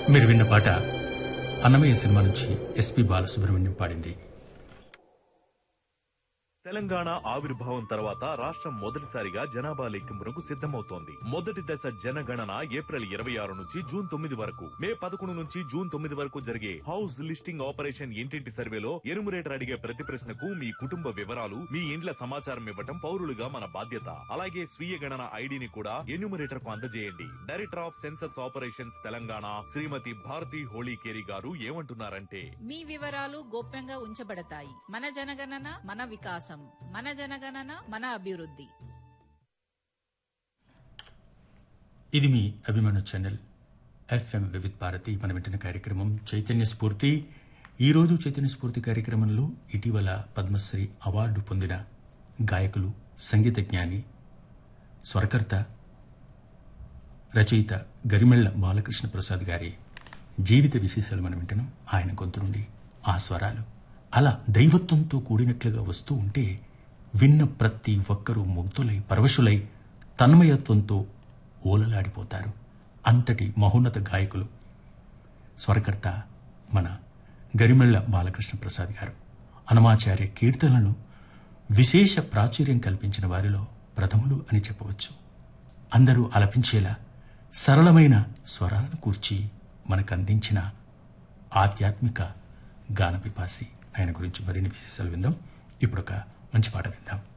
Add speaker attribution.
Speaker 1: మీరు విన్న పాట అన్నమయ్య సినిమా నుంచి ఎస్పి బాలసుబ్రహ్మణ్యం పాడింది
Speaker 2: తెలంగాణ ఆవిర్భావం తర్వాత రాష్ట్రం మొదటిసారిగా జనాభా లెక్కింపునకు సిద్ధమవుతోంది మొదటి దశ జనగణన ఏప్రిల్ ఇరవై ఆరు నుంచి జూన్ తొమ్మిది వరకు మే పదకొండు నుంచి జూన్ తొమ్మిది వరకు జరిగే హౌస్ లిస్టింగ్ ఆపరేషన్ ఇంటింటి సర్వేలో ఎనుమరేటర్ అడిగే ప్రతి ప్రశ్నకు మీ కుటుంబ వివరాలు మీ ఇండ్ల సమాచారం ఇవ్వటం పౌరులుగా మన బాధ్యత అలాగే స్వీయ గణన ఐడిని కూడా ఎన్యూమరేటర్ కు అందజేయండి director of census operations Telangana Srimathi Bharathi Holikeri garu ఏమంటున్నారంటే
Speaker 3: మీ వివరాలు గోప్యంగా ఉంచబడతాయి మన జనగణన మన వికాసం మన జనగణన మన అభివృద్ధి
Speaker 1: ఇది మీ అభిమాన ఛానల్ ఎఫ్ఎం వివిధ్ భారతి మన వింటున్న కార్యక్రమం చైతన్య స్ఫూర్తి ఈరోజు చైతన్య స్ఫూర్తి కార్యక్రమంలో ఇటీవల పద్మశ్రీ అవార్డు పొందిన గాయకులు సంగీత జ్ఞాని స్వరకర్త రచయిత గరిమెళ్ల బాలకృష్ణ ప్రసాద్ గారి జీవిత విశేషాలు మనం వింటున్నాం ఆయన గొంతు నుండి ఆ స్వరాలు అలా దైవత్వంతో కూడినట్లుగా వస్తూ ఉంటే విన్న ప్రతి ఒక్కరూ ముగ్ధులై పరవశులై తన్మయత్వంతో ఓలలాడిపోతారు అంతటి మహోన్నత గాయకులు స్వరకర్త మన గరిమెళ్ల బాలకృష్ణ ప్రసాద్ గారు అనమాచార్య కీర్తనలను విశేష ప్రాచుర్యం కల్పించిన వారిలో ప్రథములు అని చెప్పవచ్చు అందరూ అలపించేలా సరళమైన స్వరాలను కూర్చి మనకు అందించిన ఆధ్యాత్మిక గాన పిపాసి ఆయన గురించి మరిన్ని విశేషాలు విందాం ఇప్పుడు ఒక మంచి పాట విందాం